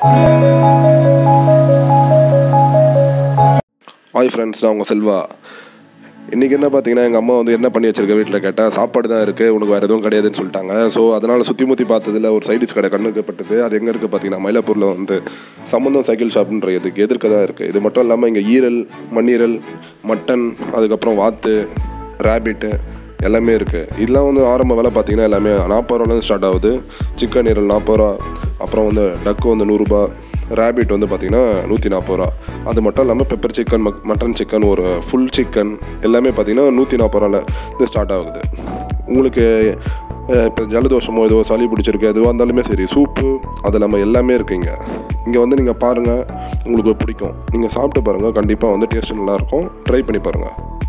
hi friends நான் உங்கள் செல்வா இன்றைக்கி என்ன பார்த்தீங்கன்னா எங்கள் அம்மா வந்து என்ன பண்ணி வச்சிருக்க வீட்டில் கேட்டால் சாப்பாடு தான் இருக்குது உனக்கு வேறு எதுவும் கிடையாதுன்னு சொல்லிட்டாங்க ஸோ அதனால் சுற்றி முற்றி பார்த்ததில் ஒரு சைடிஸ் கடை கண்ணுக்கு பட்டது அது எங்கே இருக்குது பார்த்தீங்கன்னா மயிலாப்பூரில் வந்து சம்பந்தம் சைக்கிள் ஷாப்ன்ற இதுக்கு எதிர்க்க தான் இருக்குது இது மட்டும் இல்லாமல் இங்கே ஈரல் மண்ணீரல் மட்டன் அதுக்கப்புறம் வாத்து ரேபிட்டு எல்லாமே இருக்குது இதெல்லாம் வந்து ஆரம்ப விலை பார்த்தீங்கன்னா எல்லாமே நாற்பது ரூபாலேருந்து ஸ்டார்ட் ஆகுது சிக்கன் ஈரல் நாற்பது ரூபா அப்புறம் வந்து டக்கு வந்து நூறுரூபா ரேபிட் வந்து பார்த்தீங்கன்னா நூற்றி நாற்பது ரூபா அது மட்டும் இல்லாமல் பெப்பர் சிக்கன் மக் மட்டன் சிக்கன் ஒரு ஃபுல் சிக்கன் எல்லாமே பார்த்தீங்கன்னா நூற்றி நாற்பது ரூபால இது ஸ்டார்ட் ஆகுது உங்களுக்கு இப்போ ஜலதோஷமோ ஏதோ சளி பிடிச்சிருக்கு எதுவாக இருந்தாலுமே சரி சூப்பு அது இல்லாமல் எல்லாமே இருக்குது இங்கே இங்கே வந்து நீங்கள் பாருங்கள் உங்களுக்கு பிடிக்கும் நீங்கள் சாப்பிட்டு பாருங்கள் கண்டிப்பாக வந்து டேஸ்ட் நல்லாயிருக்கும் ட்ரை பண்ணி பாருங்கள்